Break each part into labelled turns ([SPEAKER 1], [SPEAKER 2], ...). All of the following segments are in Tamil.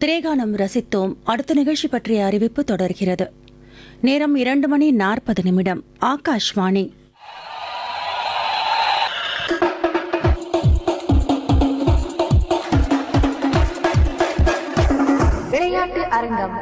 [SPEAKER 1] திரேகானம் ரசித்தோம் அடுத்த நிகழ்ச்சி பற்றிய அறிவிப்பு தொடர்கிறது நேரம் இரண்டு மணி நாற்பது நிமிடம் ஆகாஷ்வாணி
[SPEAKER 2] விளையாட்டு அரங்கம்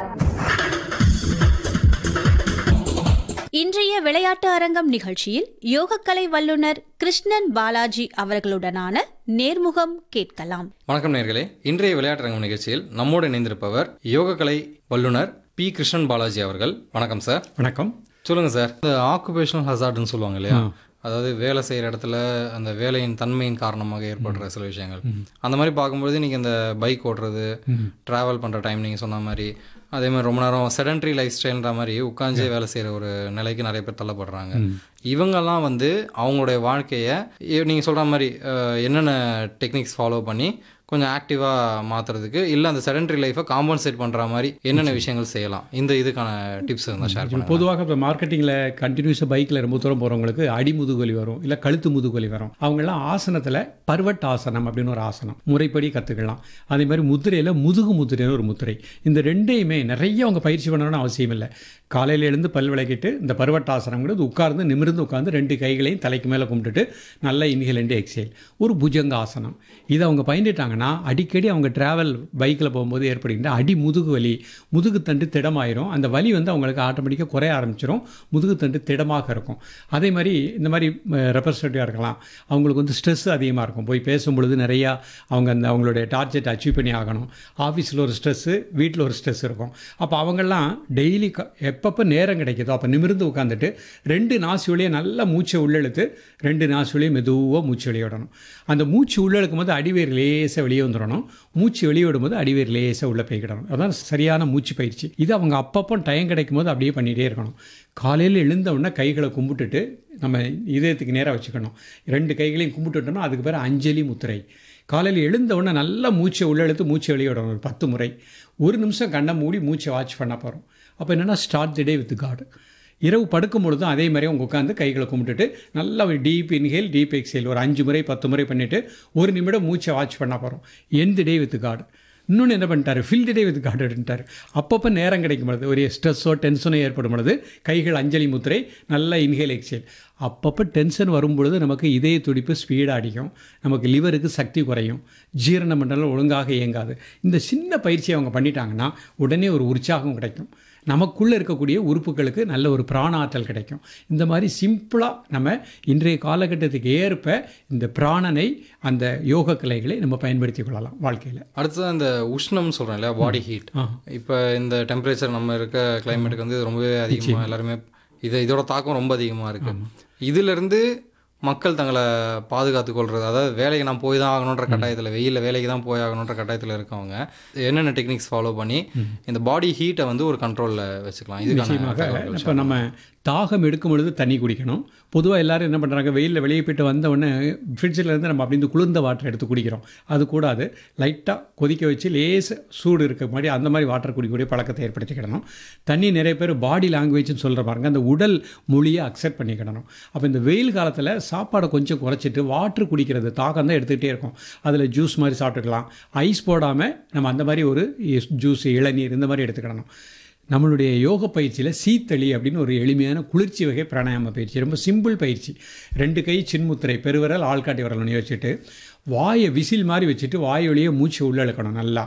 [SPEAKER 3] இன்றைய விளையாட்டு அரங்கம் நிகழ்ச்சியில் யோகக்கலை வல்லுனர் கிருஷ்ணன் பாலாஜி அவர்களுடனான நேர்முகம் கேட்கலாம்
[SPEAKER 4] வணக்கம் நேர்களே இன்றைய விளையாட்டரங்கம் நிகழ்ச்சியில் நம்மோடு இணைந்திருப்பவர் யோகக்கலை வல்லுனர் பி கிருஷ்ணன் பாலாஜி அவர்கள் வணக்கம் சார்
[SPEAKER 5] வணக்கம்
[SPEAKER 4] சொல்லுங்க சார் இந்த ஆக்குபேஷனல் ஹசார்ட்னு சொல்லுவாங்க இல்லையா அதாவது வேலை செய்கிற இடத்துல அந்த வேலையின் தன்மையின் காரணமாக ஏற்படுற சில விஷயங்கள் அந்த மாதிரி பார்க்கும்பொழுது நீங்கள் இந்த பைக் ஓட்டுறது ட்ராவல் பண்ணுற டைம் நீங்கள் சொன்ன மாதிரி அதே மாதிரி ரொம்ப நேரம் செடன்ட்ரி லைஃப் ஸ்டைல்ன்ற மாதிரி உட்காந்தே வேலை செய்கிற ஒரு நிலைக்கு நிறைய பேர் தள்ளப்படுறாங்க இவங்கெல்லாம் வந்து அவங்களுடைய வாழ்க்கையை நீங்கள் சொல்கிற மாதிரி அஹ், என்னென்ன டெக்னிக்ஸ் ஃபாலோ பண்ணி கொஞ்சம் ஆக்டிவாக மாற்றுறதுக்கு இல்லை அந்த செடன்ட்ரி லைஃப்பை காம்பன்சேட் பண்ணுற மாதிரி என்னென்ன விஷயங்கள் செய்யலாம் இந்த இதுக்கான டிப்ஸ் இருந்தால் ஷேர் பண்ணுங்க
[SPEAKER 5] பொதுவாக இப்போ மார்க்கெட்டிங்கில் கண்டினியூஸாக பைக்கில் ரொம்ப தூரம் போகிறவங்களுக்கு அடி முதுகுவலி வரும் இல்லை கழுத்து முதுகுவலி வரும் அவங்கெல்லாம் ஆசனத்தில் பர்வட் ஆசனம் அப்படின்னு ஒரு ஆசனம் முறைப்படி கற்றுக்கலாம் அதே மாதிரி முதிரையில் முதுகு முதிரைன்னு ஒரு முத்திரை இந்த ரெண்டையுமே நிறைய அவங்க பயிற்சி பண்ணணும்னு அவசியம் இல்லை காலையில் எழுந்து பல் விளக்கிட்டு இந்த பர்வட்டாசனங்கிறது உட்கார்ந்து நிமிர்ந்து உட்கார்ந்து ரெண்டு கைகளையும் தலைக்கு மேலே கும்பிட்டுட்டு நல்லா இன்ஹேல் அண்ட் எக்ஸேல் ஒரு புஜங்க ஆசனம் இதை அவங்க பயின்றுட்டாங்கன்னா அடிக்கடி அவங்க டிராவல் பைக்கில் போகும்போது ஏற்படுகின்ற அடி முதுகு வலி முதுகுத்தண்டு திடமாயிரும் அந்த வலி வந்து அவங்களுக்கு ஆட்டோமேட்டிக்காக குறைய ஆரம்பிச்சிரும் முதுகுத்தண்டு திடமாக இருக்கும் அதே மாதிரி இந்த மாதிரி ரெப்ரஸன்டேட்டிவாக இருக்கலாம் அவங்களுக்கு வந்து ஸ்ட்ரெஸ் அதிகமாக இருக்கும் போய் பேசும்பொழுது நிறையா அவங்க அந்த அவங்களுடைய டார்கெட் அச்சீவ் பண்ணி ஆகணும் ஆஃபீஸில் ஒரு ஸ்ட்ரெஸ்ஸு வீட்டில் ஒரு ஸ்ட்ரெஸ் இருக்கும் அப்போ அவங்கெல்லாம் டெய்லி எப்பப்போ நேரம் கிடைக்குதோ அப்போ நிமிர்ந்து உட்காந்துட்டு ரெண்டு நாசி வழியை நல்லா மூச்சை உள்ளெழுத்து ரெண்டு நாசி வழியை மெதுவாக மூச்சு வெளியே விடணும் அந்த மூச்சு உள்ளெழுக்கும் போது அடிவேர் லேசாக வெளியே வந்துடணும் மூச்சு வெளியே விடும்போது அடிவேர் லேசாக உள்ளே போய்க்கிடணும் அதான் சரியான மூச்சு பயிற்சி இது அவங்க அப்பப்போ டைம் கிடைக்கும் போது அப்படியே பண்ணிகிட்டே இருக்கணும் காலையில் எழுந்த உடனே கைகளை கும்பிட்டுட்டு நம்ம இதயத்துக்கு நேராக வச்சுக்கணும் ரெண்டு கைகளையும் கும்பிட்டுட்டோம்னா அதுக்கு பேர் அஞ்சலி முத்திரை காலையில் எழுந்த உடனே நல்லா மூச்சை உள்ளெழுத்து மூச்சை வெளியே விடணும் ஒரு பத்து முறை ஒரு நிமிஷம் கண்ணை மூடி மூச்சை வாட்ச் பண்ண போகிறோம் அப்போ என்னென்னா start the day with God இரவு படுக்கும் பொழுதும் அதே மாதிரி அவங்க உட்காந்து கைகளை கும்பிட்டுட்டு நல்லா ஒரு டீப் இன்ஹேல் டீப் எக்ஸேல் ஒரு அஞ்சு முறை பத்து முறை பண்ணிவிட்டு ஒரு நிமிடம் மூச்சை வாட்ச் பண்ண போகிறோம் எந்த டே வித் காட் இன்னொன்று என்ன பண்ணிட்டாரு ஃபில்டு டே வித் காட் எடுத்துட்டார் அப்பப்போ நேரம் கிடைக்கும் பொழுது ஒரு ஸ்ட்ரெஸ்ஸோ டென்ஷனோ ஏற்படும் பொழுது கைகள் அஞ்சலி முத்திரை நல்லா இன்ஹேல் எக்ஸேல் அப்பப்போ டென்ஷன் வரும்பொழுது நமக்கு இதய துடிப்பு ஸ்பீடாக அடிக்கும் நமக்கு லிவருக்கு சக்தி குறையும் ஜீரண மண்டலம் ஒழுங்காக இயங்காது இந்த சின்ன பயிற்சியை அவங்க பண்ணிட்டாங்கன்னா உடனே ஒரு உற்சாகம் கிடைக்கும் நமக்குள்ளே இருக்கக்கூடிய உறுப்புகளுக்கு நல்ல ஒரு பிராண ஆற்றல் கிடைக்கும் இந்த மாதிரி சிம்பிளாக நம்ம இன்றைய காலகட்டத்துக்கு ஏற்ப இந்த பிராணனை அந்த யோக கலைகளை நம்ம பயன்படுத்தி கொள்ளலாம் வாழ்க்கையில்
[SPEAKER 4] அடுத்தது அந்த உஷ்ணம்னு சொல்கிறோம் இல்லையா பாடி ஹீட் இப்போ இந்த டெம்பரேச்சர் நம்ம இருக்க கிளைமேட்டுக்கு வந்து இது ரொம்பவே அதிகமாக எல்லாருமே இது இதோட தாக்கம் ரொம்ப அதிகமாக இருக்குது இதிலிருந்து மக்கள் தங்களை பாதுகாத்து கொள்றது அதாவது வேலைக்கு நான் போய் தான் ஆகணுன்ற கட்டாயத்தில் வெயிலில் வேலைக்கு தான் போய் ஆகணுன்ற கட்டாயத்தில் இருக்கவங்க என்னென்ன டெக்னிக்ஸ் ஃபாலோ பண்ணி இந்த பாடி ஹீட்டை வந்து ஒரு கண்ட்ரோலில் வச்சுக்கலாம் இதுக்கான
[SPEAKER 5] நிச்சயமாக
[SPEAKER 4] தகவல்கள்
[SPEAKER 5] இப்போ நம்ம தாகம் எடுக்கும் பொழுது தண்ணி குடிக்கணும் பொதுவாக எல்லாரும் என்ன பண்ணுறாங்க வெயிலில் வெளியே போயிட்டு வந்த உடனே ஃப்ரிட்ஜில் இருந்து நம்ம அப்படி இந்த குளிர்ந்த வாட்டர் எடுத்து குடிக்கிறோம் அது கூடாது லைட்டாக கொதிக்க வச்சு லேஸ் சூடு இருக்க மாதிரி அந்த மாதிரி வாட்டர் குடிக்கக்கூடிய பழக்கத்தை ஏற்படுத்திக்கிடணும் தண்ணி நிறைய பேர் பாடி லாங்குவேஜ்னு சொல்கிற பாருங்க அந்த உடல் மொழியை அக்செப்ட் பண்ணிக்கிடணும் அப்போ இந்த வெயில் காலத்தில் சாப்பாடை கொஞ்சம் குறைச்சிட்டு வாட்டர் குடிக்கிறது தாகம் தான் எடுத்துக்கிட்டே இருக்கும் அதில் ஜூஸ் மாதிரி சாப்பிட்டுக்கலாம் ஐஸ் போடாமல் நம்ம அந்த மாதிரி ஒரு ஜூஸ் இளநீர் இந்த மாதிரி எடுத்துக்கிடணும் நம்மளுடைய யோக பயிற்சியில் சீத்தளி அப்படின்னு ஒரு எளிமையான குளிர்ச்சி வகை பிராணாயாம பயிற்சி ரொம்ப சிம்பிள் பயிற்சி ரெண்டு கை சின்முத்திரை பெருவிரல் ஆள்காட்டி விரல் நுனி வச்சுட்டு வாயை விசில் மாதிரி வச்சுட்டு வாய் வழியே மூச்சை உள்ள இழுக்கணும் நல்லா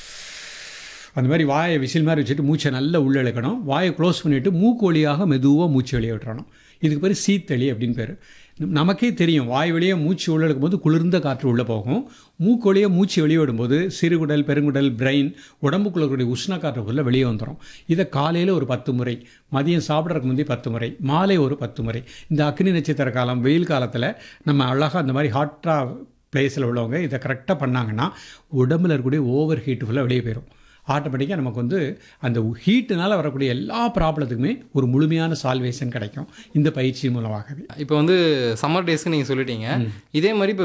[SPEAKER 5] அந்த மாதிரி வாயை விசில் மாதிரி வச்சுட்டு மூச்சை நல்லா உள்ள இழுக்கணும் வாயை க்ளோஸ் பண்ணிவிட்டு மூக்கு வழியாக மெதுவாக மூச்சு வெளியே விட்டுறணும் இதுக்கு பேர் சீத்தளி அப்படின்னு பேர் நமக்கே தெரியும் வாய் வழியே மூச்சு உள்ள இழுக்கும்போது குளிர்ந்த காற்று உள்ளே போகும் மூக்கு வழியே மூச்சு வெளியே விடும்போது சிறுகுடல் பெருங்குடல் பிரெயின் உடம்புக்குள்ள இருக்கக்கூடிய உஷ்ண காற்றுக்குள்ளே வெளியே வந்துடும் இதை காலையில் ஒரு பத்து முறை மதியம் சாப்பிட்றதுக்கு முந்தைய பத்து முறை மாலை ஒரு பத்து முறை இந்த அக்னி நட்சத்திர காலம் வெயில் காலத்தில் நம்ம அழகாக அந்த மாதிரி ஹாட்டாக பிளேஸில் உள்ளவங்க இதை கரெக்டாக பண்ணாங்கன்னா உடம்புல இருக்கக்கூடிய ஓவர் ஹீட் ஃபுல்லாக வெளியே போயிடும் ஆட்டோமேட்டிக்காக நமக்கு வந்து அந்த ஹீட்டுனால வரக்கூடிய எல்லா ப்ராப்ளத்துக்குமே ஒரு முழுமையான சால்வேஷன் கிடைக்கும் இந்த பயிற்சி மூலமாகவே
[SPEAKER 4] இப்போ வந்து சம்மர் டேஸ்க்கு நீங்கள் சொல்லிட்டீங்க இதே மாதிரி இப்போ